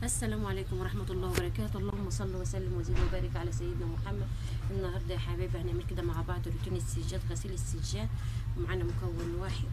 السلام عليكم ورحمة الله وبركاته اللهم صل وسلم وزد وبارك على سيدنا محمد النهاردة يا حبايبي هنعمل كده مع بعض روتين السجاد غسيل السجاد ومعانا مكون واحد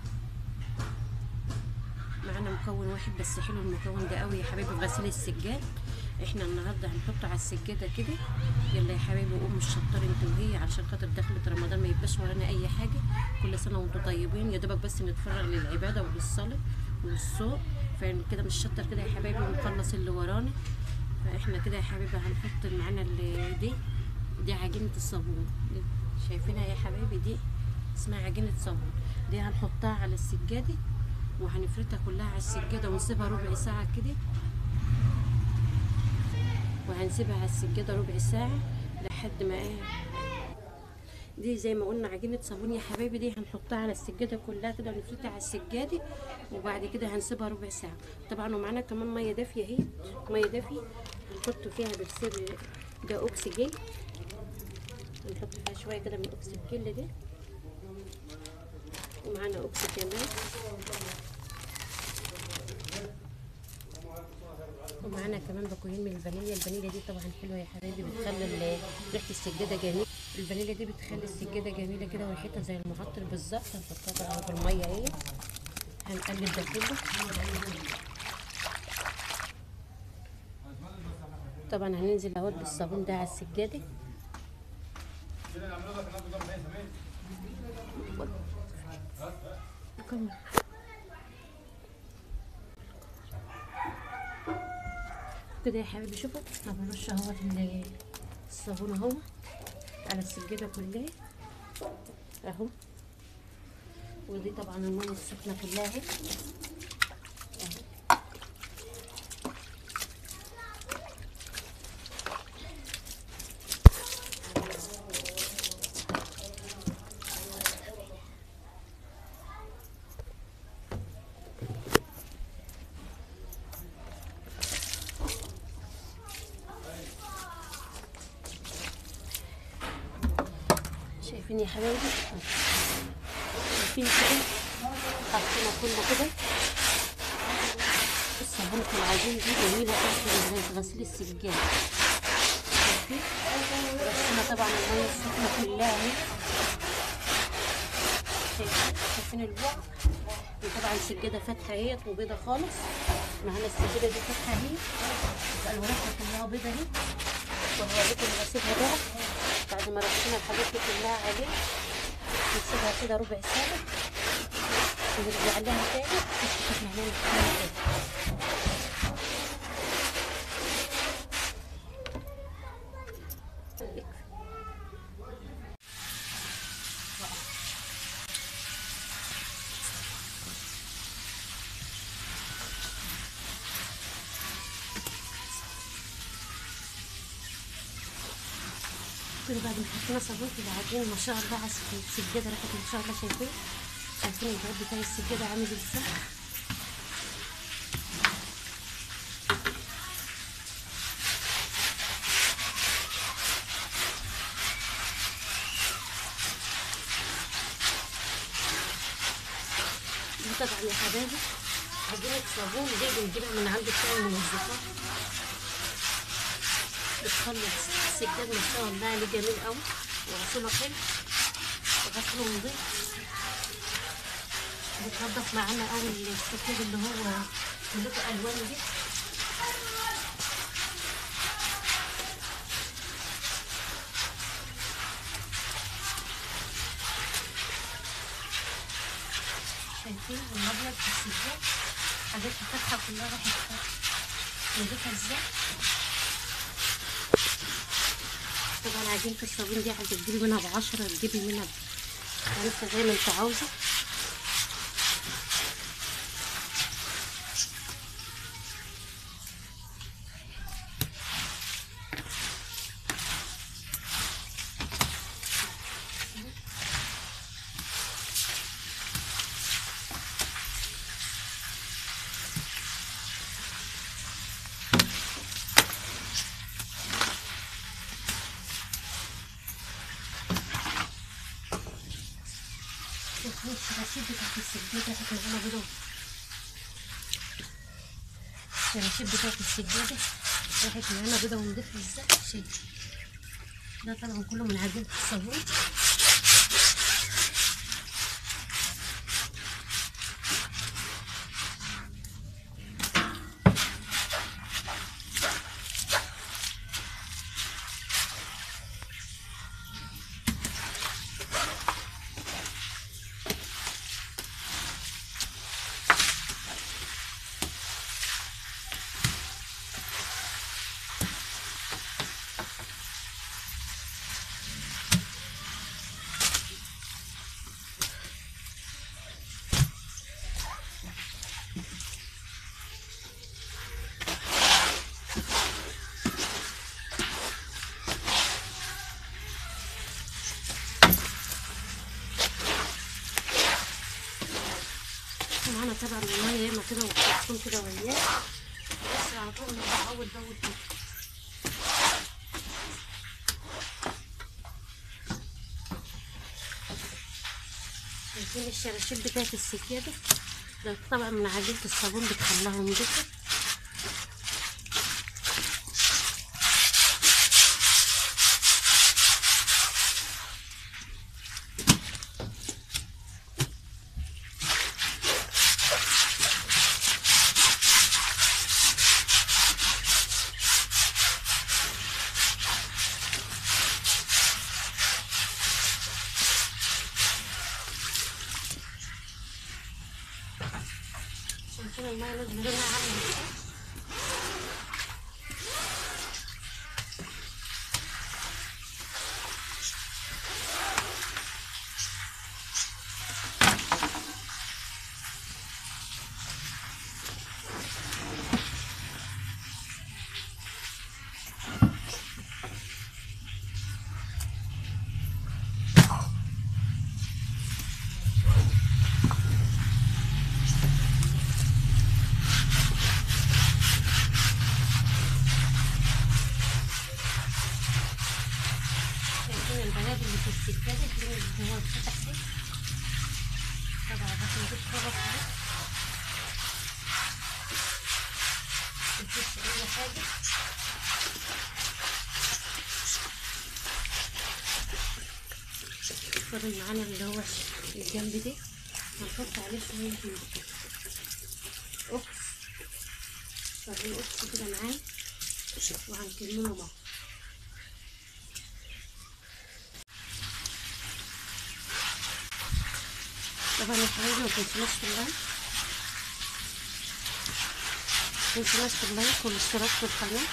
معانا مكون واحد بس حلو المكون ده قوي يا حبايبي في غسيل السجاد احنا النهارده هنحطه على السجاده كده يلا يا حبايبي قوموا الشطار انتوا وهي علشان خاطر دخلة رمضان ما يبقاش ورانا اي حاجه كل سنه وانتم طيبين يا دوبك بس نتفرغ للعباده وللصلاه وللصوم فكده مش شطر كده يا حبايبي ونخلص اللي ورانا فاحنا كده يا حبايبي هنحط معانا ال- دي دي عجينه الصابون دي شايفينها يا حبايبي دي اسمها عجينه صابون دي هنحطها على السجاده وهنفردها كلها على السجاده ونسيبها ربع ساعه كده وهنسيبها على السجاده ربع ساعه لحد ما ايه دي زي ما قلنا عجينه صابون يا حبايبي دي هنحطها على السجاده كلها كده ونفردها على السجاده وبعد كده هنسيبها ربع ساعه طبعا ومعانا كمان ميه دافيه اهي ميه دافيه هنحط فيها برسيل ده اوكسجين نحط فيها شويه كده من الاوكسجين ده ومعانا اوكسي كمان ومعانا كمان باكوين من الفانيليا الفانيليا دي طبعا حلوه يا حبايبي بتخلي ال- ريحه السجاده جميله الفانيليا دي بتخلي السجاده جميله كده وريحتها زي المعطر بالظبط هنحطها طبعا في الميه اهي هنقلب ده كله طبعا هننزل اهو بالصابون ده على السجاده كمل. كده يا حبيبي شوفوا انا برش اهوت ال- الصابون اهو على السجاده كلها اهو ودي طبعا الميه السخنه كلها اهي أهو. شايفين يا حبايبي شايفين كده حطينا كله كده الصابونة العجين دي جميلة أوي في غسيل السجاد شايفين رشينا طبعا المية السخنة كلها اهي شايفين شايفين البعد دي طبعا السجادة فاتحة اهيت وبيضة خالص معانا السجادة دي فاتحة اهي يبقى الورقة كلها بيضة اهي وهوريكم غسيلها بقى بعد ما رشينا الحاجات دي كلها عليه نسيبها كده ربع ساعة ونرجع لها تاني نشوف احنا هنعمل فيها ايه كده بعد ما حطينا صابون كده عجين ما شاء الله على السجاده ريحه ما شاء الله شايفين شايفين الجواب بتاع السجاده عامل ازاي دي طبعا يا حبايبي عجينة صابون دي بنجيبها من عند بتاع المنظفات بتخلص السجاد ما شاء الله عليه جميل قوي وغسيله حلو وغسله نضيف بتنضف معانا قوي السجاد اللي هو كلته الوان دي شايفين الابيض في السجاد حاجات فاتحه كلها راحت نضيفها ازاي طبعا عجينة الصابون دي عايزة تجيبي منها بعشرة تجيبي منها خمسة زي ما انت عاوزة الغسيل بتاعت السجادة راحت معانا بيضة الشراشيب بتاعت السجادة راحت معانا بيضة ونضيف ازاي شايف ده طبعا كله من عجينة الصابون معانا طبعا المية ياما كده وبتكون كده وياه بس على طول بحاول بول كده شايفين الشراشيب بتاعت السكينة ده طبعا من عجينة الصابون بتخليها نضيفة شايفين المية لازم لونها عامل ازاي شايفين البياض اللي في السكادة اللي هو الفتح ده طبعا راح نجيب خرط ده مفيش أي حاجة الفرن معانا اللي هو الجنب ده هنحط عليه شوية أوكس شوية أوكس كده معاه وهنكمله معاه طبعا الحاجة ما تنسوناش في اللايك ما تنسوناش في اللايك والاشتراك في القناة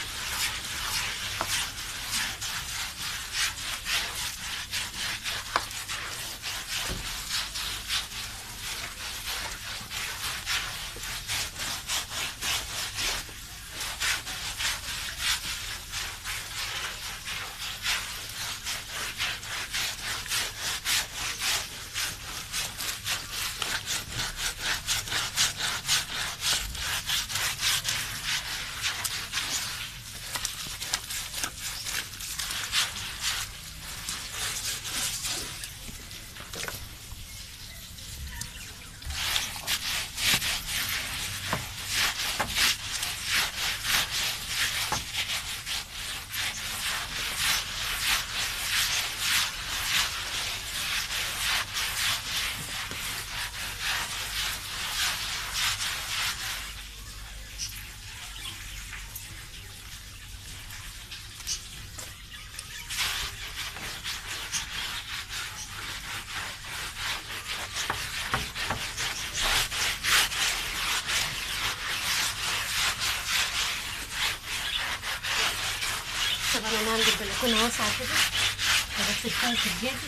طبعا انا عندي البلكونه واسعه كده فبس فيها سجادي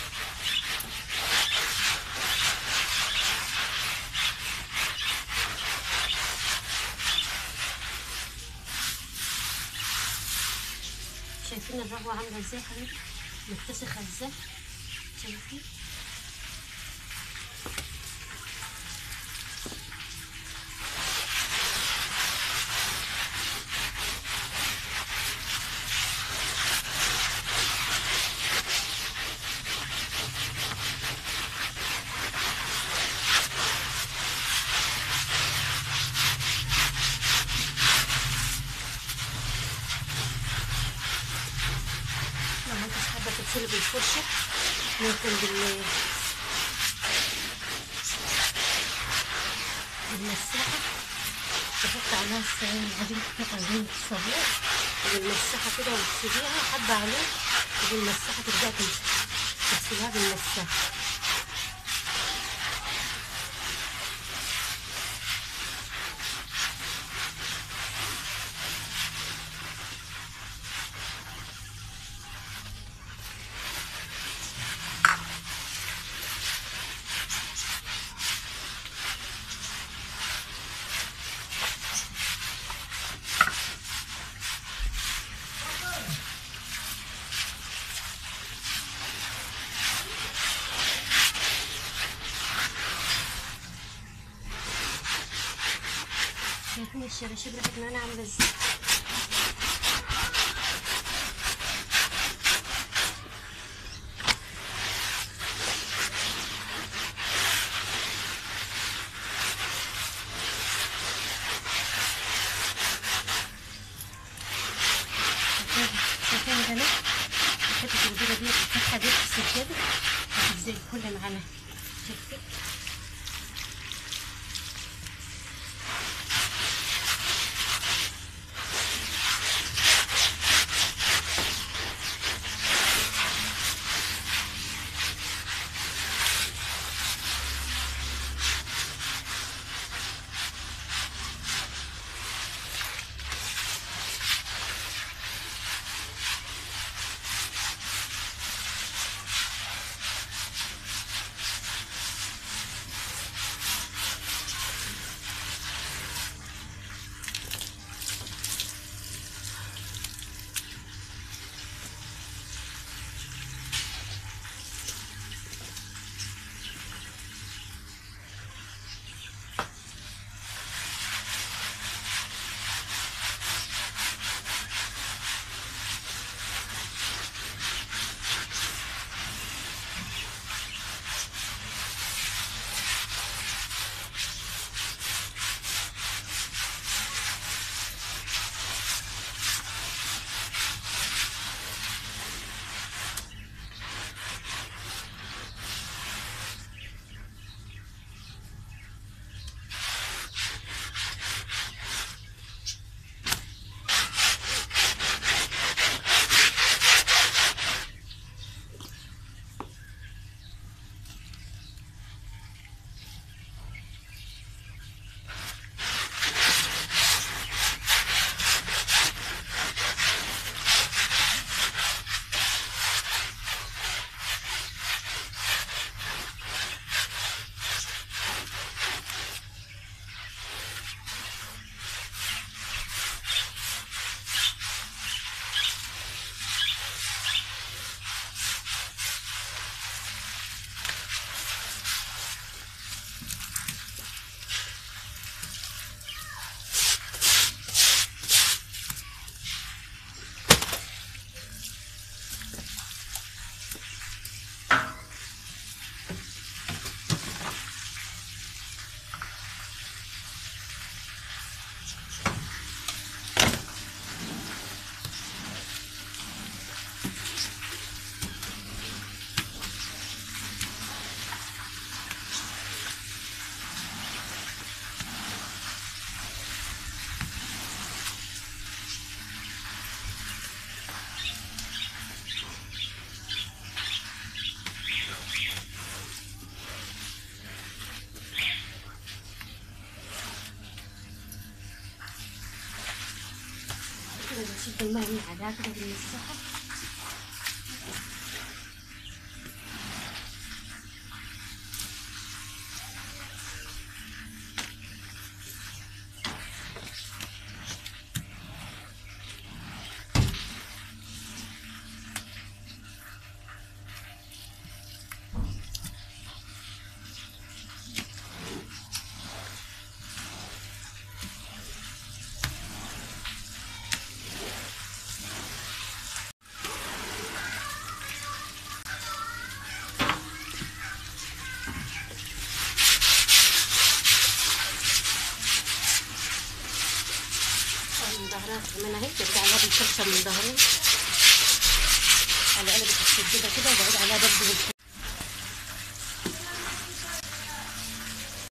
شايفين الرغوه عامله ازاي يا حبيبي متسخه ازاي شايفين بغسله بالفرشه ممكن بال بالمساحه تحط عليها الس- العجينه قطع عجينه الصابون وبالمساحه كده وتسيبيها حبه عليه وبالمساحه ترجعي تغسليها بالمساحه شايفين الشراشيب ريحه نعناع عامله ازاي شايفين البنات الحته الكبيره دي الفتحه دي في السجاده زي الفل معانا شايفين كده بشد الماء من عليها كده بالمساحة من ظهرها كمان اهي ترجع لها بالفرشة من ظهرها على قلبة السجادة كده وبعيد عليها برضه بالخيط